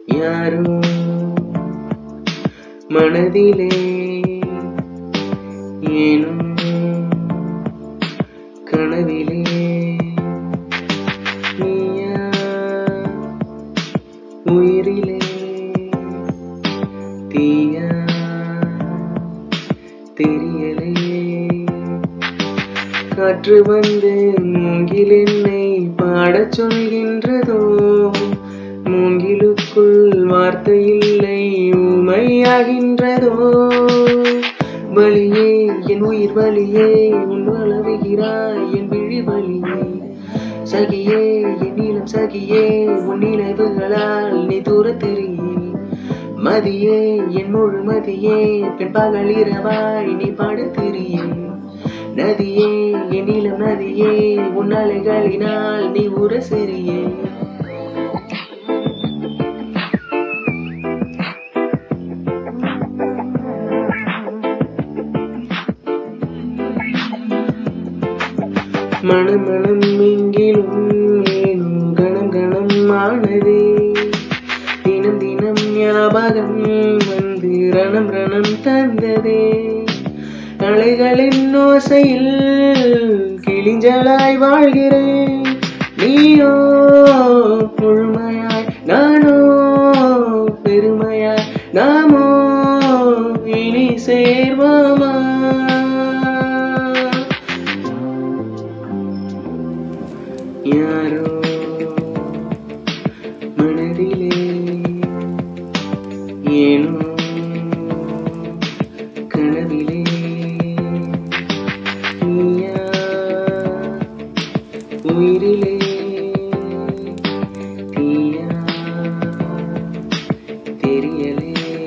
யாரோ மனதிலே ஏனோ கனவிலே நீயா உயிரிலே தீயா தெரியலே காற்று வந்து மூங்கில் என்னை பாடச் சொல்கின்றதோ மூங்கிலுக்குள் வார்த்தை இல்லை ஊமையாகின்றதோ வலியே என் உயிர் வலியே உன் அளவுகிறாய் என் விழி வலியே சகியே என் நீளம் சகியே உன் நினைவுகளால் நீ தூர தெரியே மதியே என் முழு மதியே பெண் பகல் இரவாய் நீ பாடுத்திரியே நதியே என் நீளம் நதியே உன் அலைகளினால் நீ உர சிறியே மனம் மனம் எங்கிலும் ஏனும் கணம் கணம் ஆனதே தினம் தினம் ஞாபகம் வந்து ரணம் ரணம் தந்ததே அலைகளின் ஓசையில் கிளிஞ்சலாய் வாழ்கிறேன் நீயோ முழுமையாய் நானோ பெருமையாய் நாமோ இனி சேர்வோமா யாரோ மனதிலே ஏனோ கனவிலே நீயா உயிரிலே தீயா தெரியலே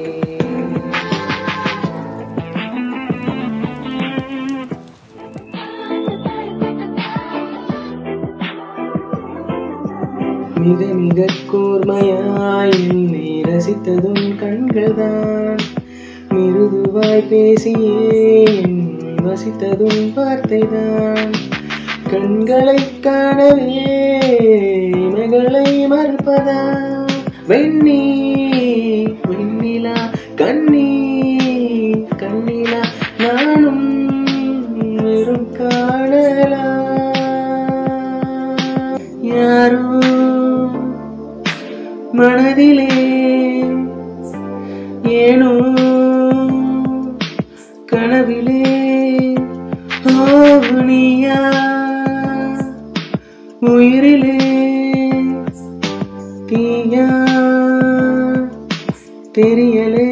மிக மிக கூர்மையாய் என்னை ரசித்ததும் கண்கள்தான் மிருதுவாய் பேசியே என்னை வசித்ததும் வார்த்தைதான் கண்களை காணவே இமைகளை மறுப்பதா வெண்ணி வெண்ணிலா கண்ணி கண்ணிலா நானும் வெறும் காணலா யாரோ மனதிலே ஏனோ கனவிலே ஓனியா உயிரிலே தீயா தெரியலே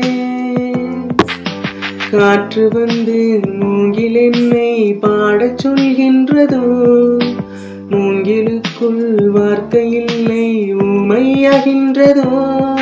காற்று வந்து மூங்கில் என்னை பாடச் சொல்கின்றதோ மூங்கிலுக்குள் வார்த்தை இல்லை ஊமையாகின்றதோ